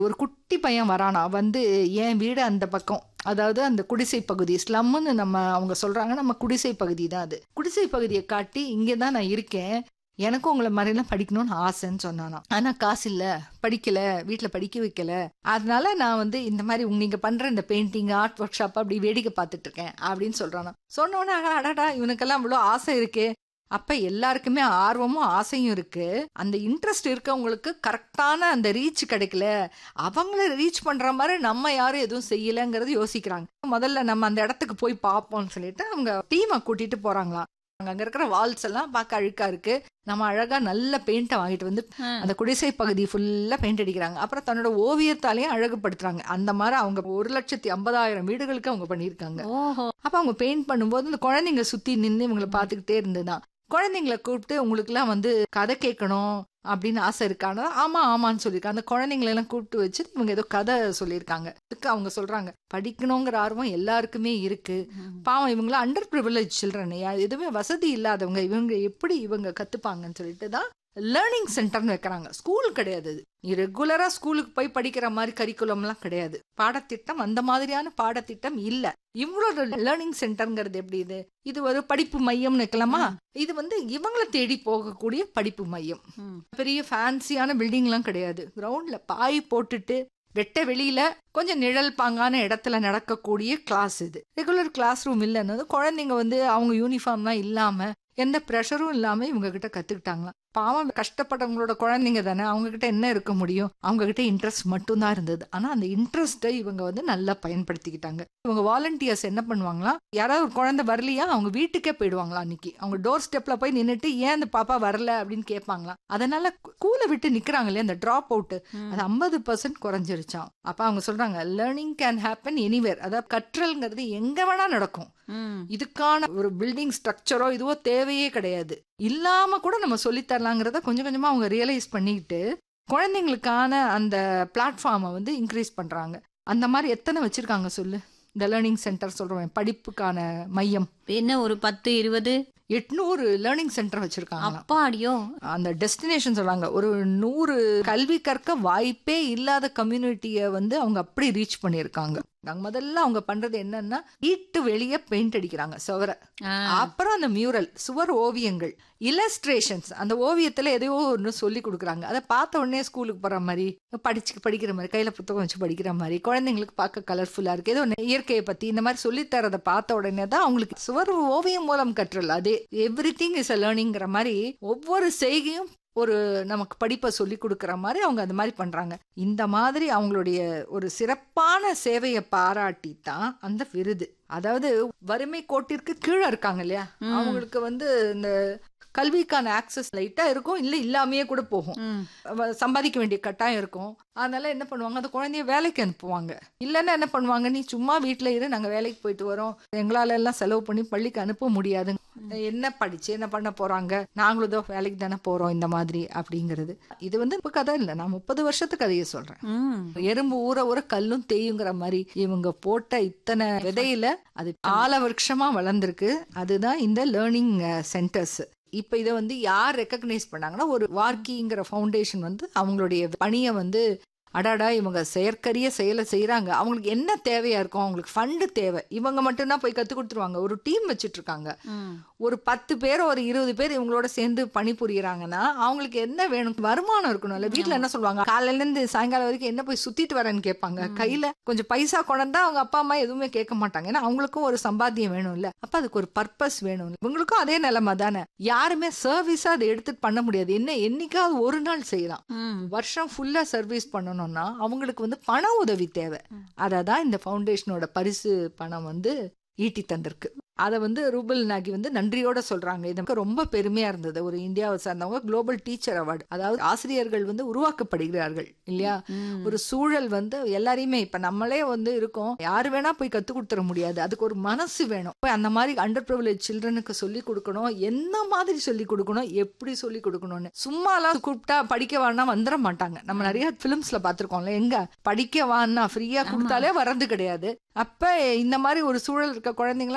ஒரு குட்டி பையன் வரானா வந்து என் வீடு அந்த பக்கம் அதாவது அந்த குடிசை பகுதி ஸ்லம்னு நம்ம அவங்க சொல்றாங்க நம்ம குடிசை பகுதி தான் அது குடிசை பகுதியை காட்டி இங்கே தான் நான் இருக்கேன் எனக்கும் உங்களை மாதிரிலாம் படிக்கணும்னு ஆசைன்னு சொன்னானா ஆனா காசு இல்ல படிக்கல வீட்ல படிக்க வைக்கல அதனால நான் வந்து இந்த மாதிரி உங்க நீங்க பண்ற இந்த பெயிண்டிங் ஆர்ட் ஒர்க் ஷாப் அப்படி வேடிக்கை பார்த்துட்டு இருக்கேன் அப்படின்னு சொல்றானா சொன்ன உடனே அடா, அடடா இவனுக்கெல்லாம் இவ்வளோ ஆசை இருக்கே அப்ப எல்லாருக்குமே ஆர்வமும் ஆசையும் இருக்கு அந்த இன்ட்ரெஸ்ட் இருக்கவங்களுக்கு கரெக்டான அந்த ரீச் கிடைக்கல அவங்கள ரீச் பண்ற மாதிரி நம்ம யாரும் எதுவும் செய்யலங்கிறது யோசிக்கிறாங்க முதல்ல நம்ம அந்த இடத்துக்கு போய் பார்ப்போம்னு சொல்லிட்டு அவங்க டீமை கூட்டிட்டு போறாங்களாம் அங்க அங்க இருக்கிற வால்ஸ் எல்லாம் பார்க்க அழுக்கா இருக்கு நம்ம அழகா நல்ல பெயிண்ட்டை வாங்கிட்டு வந்து அந்த குடிசை பகுதி ஃபுல்லா பெயிண்ட் அடிக்கிறாங்க அப்புறம் தன்னோட ஓவியத்தாலையும் அழகுபடுத்துறாங்க அந்த மாதிரி அவங்க ஒரு லட்சத்தி ஐம்பதாயிரம் வீடுகளுக்கு அவங்க பண்ணியிருக்காங்க ஓஹோ அப்ப அவங்க பெயிண்ட் பண்ணும்போது இந்த குழந்தைங்க சுத்தி நின்று இவங்களை பார்த்துக்கிட்டே இருந்துதான் குழந்தைங்களை கூப்பிட்டு உங்களுக்குலாம் வந்து கதை கேட்கணும் அப்படின்னு ஆசை இருக்கானா ஆமா ஆமான்னு சொல்லியிருக்காங்க அந்த குழந்தைங்களை எல்லாம் கூப்பிட்டு வச்சு இவங்க ஏதோ கதை சொல்லியிருக்காங்க அதுக்கு அவங்க சொல்றாங்க படிக்கணுங்கிற ஆர்வம் எல்லாருக்குமே இருக்கு பாவம் இவங்கள அண்டர் ப்ரிவிலேஜ் சில்ட்ரன் எதுவுமே வசதி இல்லாதவங்க இவங்க எப்படி இவங்க கத்துப்பாங்கன்னு சொல்லிட்டு தான் லேர்னிங் சென்டர்னு வைக்கிறாங்க ஸ்கூல் கிடையாது இது நீ ரெகுலரா ஸ்கூலுக்கு போய் படிக்கிற மாதிரி கரிக்குலம்லாம் கிடையாது பாடத்திட்டம் அந்த மாதிரியான பாடத்திட்டம் இல்ல இவ்வளோ லேர்னிங் சென்டர்ங்கிறது எப்படி இது இது ஒரு படிப்பு மையம்னு வைக்கலாமா இது வந்து இவங்கள தேடி போகக்கூடிய படிப்பு மையம் ம். பெரிய ஃபேன்சியான பில்டிங்லாம் கிடையாது கிரவுண்ட்ல பாய் போட்டுட்டு வெட்ட வெளியில கொஞ்சம் நிழல் பாங்கான இடத்துல நடக்கக்கூடிய கிளாஸ் இது ரெகுலர் கிளாஸ் ரூம் இல்லைன்னு குழந்தைங்க வந்து அவங்க யூனிஃபார்ம்லாம் இல்லாம எந்த ப்ரெஷரும் இல்லாம இவங்க கிட்ட கத்துக்கிட்டாங்களாம் பாவம் கஷ்டப்பட்டவங்களோட குழந்தைங்க தானே அவங்க கிட்ட என்ன இருக்க முடியும் அவங்க கிட்ட இன்ட்ரெஸ்ட் மட்டும்தான் இருந்தது ஆனா அந்த இன்ட்ரெஸ்ட்டை இவங்க வந்து நல்லா பயன்படுத்திக்கிட்டாங்க இவங்க வாலண்டியர்ஸ் என்ன பண்ணுவாங்களா யாராவது ஒரு குழந்தை வரலையா அவங்க வீட்டுக்கே போயிடுவாங்களா அன்னைக்கு அவங்க டோர் ஸ்டெப்ல போய் நின்னுட்டு ஏன் அந்த பாப்பா வரல அப்படின்னு கேட்பாங்களாம் அதனால கூலை விட்டு நிக்கிறாங்க இல்லையா அந்த டிராப் அவுட் அது ஐம்பது பர்சன்ட் குறைஞ்சிருச்சாம் அப்ப அவங்க சொல்றாங்க லேர்னிங் கேன் ஹேப்பன் எனிவேர் அதாவது கற்றல்ங்கிறது எங்க வேணா நடக்கும் ம். இதுக்கான ஒரு பில்டிங் ஸ்ட்ரக்சரோ இதுவோ தேவையே கிடையாது இல்லாம கூட நம்ம சொல்லித் தரலாங்கிறத கொஞ்சம் கொஞ்சமா அவங்க ரியலைஸ் பண்ணிக்கிட்டு குழந்தைங்களுக்கான அந்த பிளாட்ஃபார்மை வந்து இன்க்ரீஸ் பண்றாங்க அந்த மாதிரி எத்தனை வச்சிருக்காங்க சொல்லு இந்த லேர்னிங் சென்டர் சொல்றேன் படிப்புக்கான மையம் என்ன ஒரு பத்து இருபது எட்நூறு லேர்னிங் சென்டர் வச்சிருக்காங்க அப்பாடியோ அந்த டெஸ்டினேஷன் சொல்றாங்க ஒரு நூறு கல்வி கற்க வாய்ப்பே இல்லாத கம்யூனிட்டியை வந்து அவங்க அப்படி ரீச் பண்ணியிருக்காங்க நாங்க முதல்ல அவங்க பண்றது என்னன்னா வீட்டு வெளியே பெயிண்ட் அடிக்கிறாங்க சுவரை ஆ. அப்புறம் அந்த மியூரல் சுவர் ஓவியங்கள் இல்லஸ்ட்ரேஷன்ஸ் அந்த ஓவியத்துல எதையோ ஒன்று சொல்லி கொடுக்குறாங்க அதை பார்த்த உடனே ஸ்கூலுக்கு போற மாதிரி படிச்சு படிக்கிற மாதிரி கையில புத்தகம் வச்சு படிக்கிற மாதிரி குழந்தைங்களுக்கு பார்க்க கலர்ஃபுல்லா இருக்கு ஏதோ ஒண்ணு இயற்கையை பத்தி இந்த மாதிரி சொல்லித் தரதை பார்த்த உடனே தான் அவங்களுக்கு சுவர் ஓவியம் மூலம் கற்றல் அதே எவ்ரி திங் இஸ் அ லேர்னிங்கிற மாதிரி ஒவ்வொரு செய்கையும் ஒரு நமக்கு படிப்பை சொல்லி கொடுக்குற மாதிரி அவங்க அந்த மாதிரி பண்றாங்க இந்த மாதிரி அவங்களுடைய ஒரு சிறப்பான சேவையை பாராட்டி தான் அந்த விருது அதாவது வறுமை கோட்டிற்கு கீழே இருக்காங்க இல்லையா ம். அவங்களுக்கு வந்து இந்த கல்விக்கான ஆக்சஸ் லைட்டா இருக்கும் இல்ல இல்லாமையே கூட போகும் ம். அவ- சம்பாதிக்க வேண்டிய கட்டாயம் இருக்கும் அதனால என்ன பண்ணுவாங்க அந்த குழந்தைய வேலைக்கு அனுப்புவாங்க இல்லைன்னா என்ன பண்ணுவாங்க நீ சும்மா வீட்ல இரு நாங்க வேலைக்கு போயிட்டு வரோம் எங்களால எல்லாம் செலவு பண்ணி பள்ளிக்கு அனுப்ப முடியாது என்ன படிச்சு என்ன பண்ண போறாங்க நாங்களும் இதோ வேலைக்கு தானே போறோம் இந்த மாதிரி அப்படிங்கிறது இது வந்து இப்ப கதை இல்லை நான் முப்பது வருஷத்து கதையை சொல்றேன் ம். எறும்பு ஊற ஊற கல்லும் தேயுங்கிற மாதிரி இவங்க போட்ட இத்தனை விதையில அது ஆல விருட்சமா வளர்ந்திருக்கு அதுதான் இந்த லேர்னிங் சென்டர்ஸ் இப்ப இதை வந்து யார் ரெக்கக்னைஸ் பண்ணாங்கன்னா ஒரு வார்க்கிங்கிற ஃபவுண்டேஷன் வந்து அவங்களுடைய பணியை வந்து அடாடா இவங்க செயற்கரிய செயலை செய்றாங்க அவங்களுக்கு என்ன தேவையா இருக்கும் அவங்களுக்கு ஃபண்டு தேவை இவங்க மட்டும்தான் போய் கத்து கொடுத்துருவாங்க ஒரு டீம் வச்சிட்டு இருக்காங்க ம். ஒரு பத்து பேர் ஒரு இருபது பேர் இவங்களோட சேர்ந்து பணிபுரியறாங்கன்னா அவங்களுக்கு என்ன வேணும் வருமானம் இருக்கணும்ல வீட்ல என்ன சொல்லுவாங்க காலையில இருந்து சாயங்காலம் வரைக்கும் என்ன போய் சுத்திட்டு வரேன்னு கேட்பாங்க கையில கொஞ்சம் பைசா கொண்டா அவங்க அப்பா அம்மா எதுவுமே கேட்க மாட்டாங்க ஏன்னா அவங்களுக்கும் ஒரு சம்பாத்தியம் வேணும் இல்ல அப்ப அதுக்கு ஒரு பர்பஸ் வேணும் இவங்களுக்கும் அதே நிலைமை தானே யாருமே சர்வீஸா அதை எடுத்துட்டு பண்ண முடியாது என்ன என்னைக்காவது ஒரு நாள் செய்யலாம் ம். வருஷம் ஃபுல்லா சர்வீஸ் பண்ணணும்னா அவங்களுக்கு வந்து பண உதவி தேவை அதை தான் இந்த ஃபவுண்டேஷனோட பரிசு பணம் வந்து ஈட்டி தந்திருக்கு அதை வந்து ரூபல் நாகி வந்து நன்றியோட சொல்றாங்க இது எனக்கு ரொம்ப பெருமையா இருந்தது ஒரு இந்தியாவை சார்ந்தவங்க குளோபல் டீச்சர் அவார்டு அதாவது ஆசிரியர்கள் வந்து உருவாக்கப்படுகிறார்கள் இல்லையா ம். ஒரு சூழல் வந்து எல்லாரையுமே இப்ப நம்மளே வந்து இருக்கோம் யாரு வேணா போய் கத்து கொடுத்துட முடியாது அதுக்கு ஒரு மனசு வேணும் போய் அந்த மாதிரி அண்டர் ப்ரிவிலேஜ் சில்ட்ரனுக்கு சொல்லி கொடுக்கணும் என்ன மாதிரி சொல்லி கொடுக்கணும் எப்படி சொல்லி கொடுக்கணும்னு சும்மாலாம் கூப்பிட்டா படிக்க வான்னா வந்துட மாட்டாங்க நம்ம நிறைய பிலிம்ஸ்ல பாத்திருக்கோம்ல எங்க படிக்க வான்னா ஃப்ரீயா கொடுத்தாலே வர்றது கிடையாது அப்ப இந்த மாதிரி ஒரு சூழல் இருக்க குழந்தைங்களாம் டக்குன்னு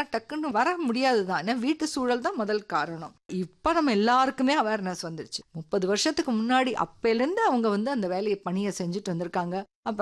டக்குன்னு வர முடியாது தான் ஏன்னா வீட்டு சூழல் தான் முதல் காரணம் இப்போ நம்ம எல்லாருக்குமே அவேர்னஸ் வந்துருச்சு முப்பது வருஷத்துக்கு முன்னாடி அப்பையிலேருந்து அவங்க வந்து அந்த வேலையை பணியை செஞ்சுட்டு வந்திருக்காங்க அப்போ